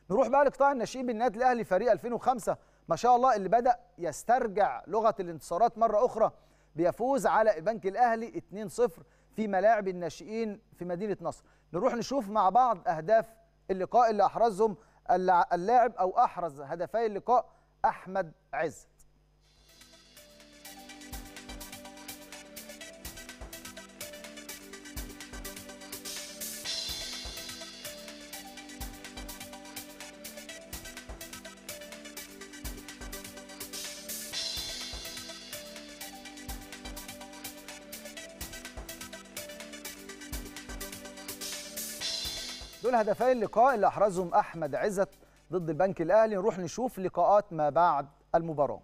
نروح بقى لقطاع الناشئين بالنادي الاهلي فريق 2005 ما شاء الله اللي بدا يسترجع لغه الانتصارات مره اخرى بيفوز على البنك الاهلي 2-0 في ملاعب الناشئين في مدينه نصر نروح نشوف مع بعض اهداف اللقاء اللي احرزهم اللاعب او احرز هدفي اللقاء احمد عزت دول هدفي اللقاء اللي احرزهم احمد عزت ضد البنك الاهلي نروح نشوف لقاءات ما بعد المباراه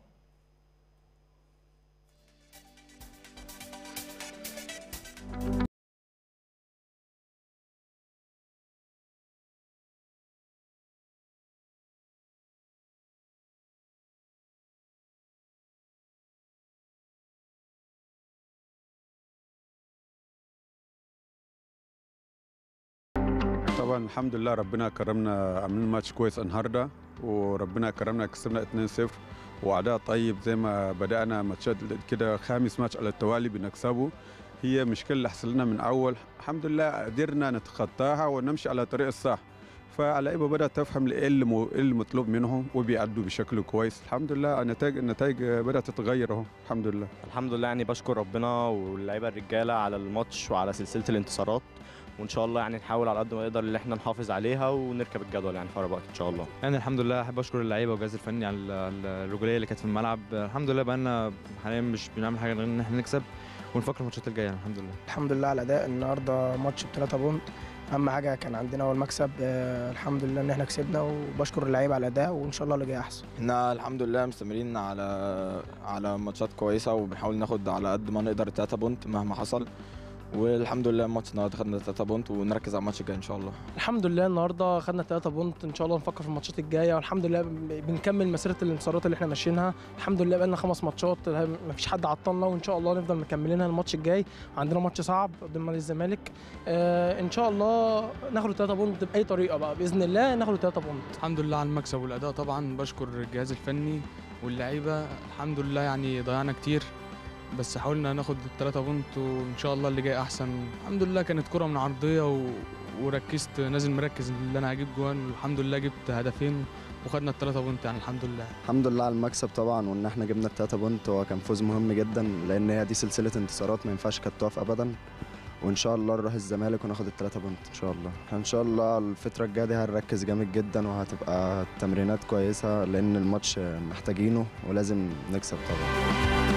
طبعا الحمد لله ربنا كرمنا عاملين ماتش كويس النهارده وربنا كرمنا كسبنا 2-0 وعداء طيب زي ما بدانا ماتشات كده خامس ماتش على التوالي بنكسبه هي مشكله اللي حصل لنا من اول الحمد لله قدرنا نتخطاها ونمشي على الطريق الصح فاللعيبه بدات تفهم ايه اللي إيه المطلوب منهم وبيأدوا بشكل كويس الحمد لله النتائج النتائج بدات تتغير اهو الحمد لله الحمد لله يعني بشكر ربنا واللعيبه الرجاله على الماتش وعلى سلسله الانتصارات وان شاء الله يعني نحاول على قد ما نقدر ان احنا نحافظ عليها ونركب الجدول يعني في اقرب وقت ان شاء الله يعني الحمد لله احب اشكر اللعيبه والجهاز الفني على الرجوليه اللي كانت في الملعب الحمد لله بقى حاليا مش بنعمل حاجه غير ان احنا نكسب ونفكر في الماتشات الجايه يعني الحمد لله الحمد لله على الاداء النهارده ماتش بثلاثة بونت اهم حاجه كان عندنا اول مكسب آه الحمد لله ان احنا كسبنا وبشكر اللعيبه على الاداء وان شاء الله اللي جاي احسن احنا الحمد لله مستمرين على على ماتشات كويسه وبنحاول ناخد على قد ما نقدر 3 بونت مهما حصل والحمد لله الماتش النهارده خدنا 3 بونت ونركز على الماتش الجاي ان شاء الله الحمد لله النهارده خدنا 3 بونت ان شاء الله نفكر في الماتشات الجايه والحمد لله بنكمل مسيره الانتصارات اللي احنا ماشيينها الحمد لله بقى لنا خمس ماتشات ما فيش حد عطلنا وان شاء الله نفضل مكملينها الماتش الجاي عندنا ماتش صعب قدام نادي الزمالك آه ان شاء الله ناخد 3 بونت باي طريقه بقى باذن الله ناخد 3 بونت الحمد لله على المكسب والاداء طبعا بشكر الجهاز الفني واللعيبه الحمد لله يعني ضيعنا كتير بس حاولنا ناخد الثلاثة بونت وان شاء الله اللي جاي احسن الحمد لله كانت كرة من عرضية و... وركزت نازل مركز اللي انا هجيب جوان والحمد لله جبت هدفين وخدنا الثلاثة بونت يعني الحمد لله الحمد لله على المكسب طبعا وان احنا جبنا الثلاثة بونت هو كان فوز مهم جدا لان هي دي سلسلة انتصارات ما ينفعش كانت تقف ابدا وان شاء الله نروح الزمالك وناخد الثلاثة بونت ان شاء الله احنا ان شاء الله الفترة الجاية دي هنركز جامد جدا وهتبقى التمرينات كويسة لان الماتش محتاجينه ولازم نكسب طبعا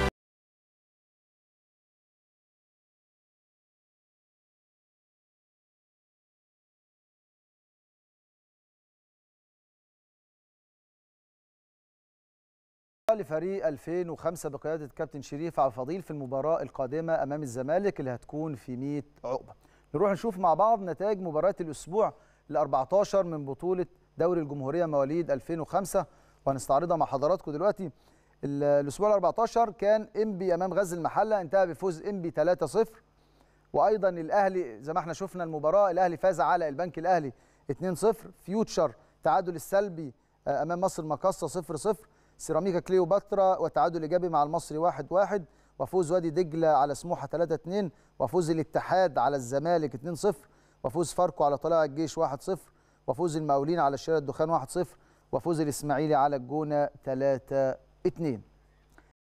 لفريق 2005 بقياده كابتن شريف عبد الفضيل في المباراه القادمه امام الزمالك اللي هتكون في 100 عقبه. نروح نشوف مع بعض نتائج مباريات الاسبوع ال 14 من بطوله دوري الجمهوريه مواليد 2005 وهنستعرضها مع حضراتكم دلوقتي. الاسبوع ال 14 كان انبي امام غزل المحله انتهى بفوز انبي 3-0 وايضا الاهلي زي ما احنا شفنا المباراه الاهلي فاز على البنك الاهلي 2-0 فيوتشر تعادل السلبي امام مصر المقاصه 0-0 سيراميكا كليوباترا والتعادل الايجابي مع المصري 1-1 واحد واحد وفوز وادي دجله على سموحه 3-2 وفوز الاتحاد على الزمالك 2-0 وفوز فاركو على طلائع الجيش 1-0 وفوز المقاولين على الشارع الدخان 1-0 وفوز الاسماعيلي على الجونه 3-2